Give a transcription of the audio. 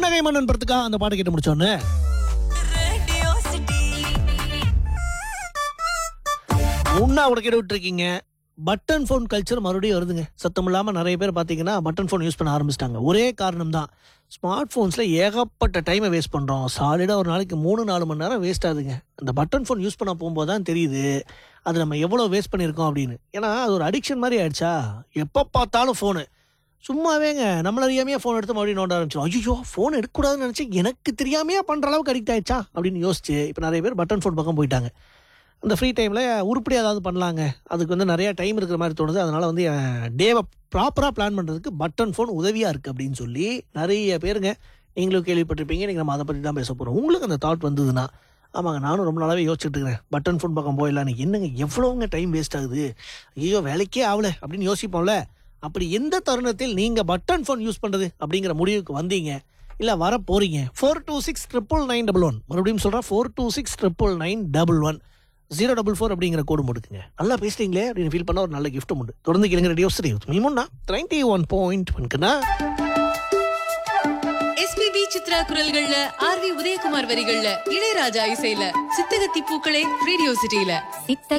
புன்னகை மன்னன் படத்துக்கா அந்த பாட்டு கேட்டு முடிச்சோன்னு உண்ணா உட கேட்டு விட்டுருக்கீங்க பட்டன் ஃபோன் கல்ச்சர் மறுபடியும் வருதுங்க சத்தம் இல்லாமல் நிறைய பேர் பார்த்தீங்கன்னா பட்டன் ஃபோன் யூஸ் பண்ண ஆரம்பிச்சிட்டாங்க ஒரே காரணம் தான் ஸ்மார்ட் ஃபோன்ஸில் ஏகப்பட்ட டைமை வேஸ்ட் பண்ணுறோம் சாலிடாக ஒரு நாளைக்கு மூணு நாலு மணி நேரம் வேஸ்ட் ஆகுதுங்க அந்த பட்டன் ஃபோன் யூஸ் பண்ண போகும்போது தான் தெரியுது அது நம்ம எவ்வளோ வேஸ்ட் பண்ணியிருக்கோம் அப்படின்னு ஏன்னா அது ஒரு அடிக்ஷன் மாதிரி ஆயிடுச்சா எப்போ பார்த்தாலும் ஃபோனு சும்மாவேங்க நம்மள அறியாமையே ஃபோன் எடுத்து மறுபடியும் நோண்ட ஆரம்பிச்சோம் ஐயோ ஃபோன் எடுக்கக்கூடாதுன்னு நினச்சி எனக்கு தெரியாமையே பண்ணுற அளவுக்கு அடிக்ட் ஆயிடுச்சா அப்படின்னு யோசிச்சு இப்போ நிறைய பேர் பட்டன் ஃபோன் பக்கம் போயிட்டாங்க அந்த ஃப்ரீ டைமில் உருப்படி ஏதாவது பண்ணலாங்க அதுக்கு வந்து நிறைய டைம் இருக்கிற மாதிரி தோணுது அதனால் வந்து டேவை ப்ராப்பராக பிளான் பண்ணுறதுக்கு பட்டன் ஃபோன் உதவியாக இருக்குது அப்படின்னு சொல்லி நிறைய பேருங்க நீங்களும் கேள்விப்பட்டிருப்பீங்க நீங்கள் நம்ம அதை பற்றி தான் பேச போகிறோம் உங்களுக்கு அந்த தாட் வந்ததுன்னா ஆமாங்க நானும் ரொம்ப நாளாகவே யோசிச்சுட்டு இருக்கிறேன் பட்டன் ஃபோன் பக்கம் போயிடலான்னு என்னங்க எவ்வளோங்க டைம் வேஸ்ட் ஆகுது ஐயோ வேலைக்கே ஆகல அப்படின்னு யோசிப்போம்ல அப்படி எந்த தருணத்தில் நீங்கள் பட்டன் ஃபோன் யூஸ் பண்ணுறது அப்படிங்கிற முடிவுக்கு வந்தீங்க இல்லை வர போறீங்க four two six triple nine double one மறுபடியும் சொல்கிறேன் four two six triple nine double one zero double four அப்படிங்கிற கோடு முடுக்குங்க நல்லா பேசுறீங்களே அப்படின்னு ஃபீல் பண்ண ஒரு நல்ல கிஃப்ட் உண்டு தொடர்ந்து கேளுங்க ரேடியோ ஸ்ரீ மீமுன்னா ட்ரைன்டி ஒன் பாயிண்ட் ஒன்க்குண்ணா எஸ்பிபி சித்ரா குரல்கள்ல ஆர் வி உதயகுமார் வரிகள்ல இளையராஜா இசையில சித்தகத்தி பூக்களே ரேடியோ சிட்டியில சித்த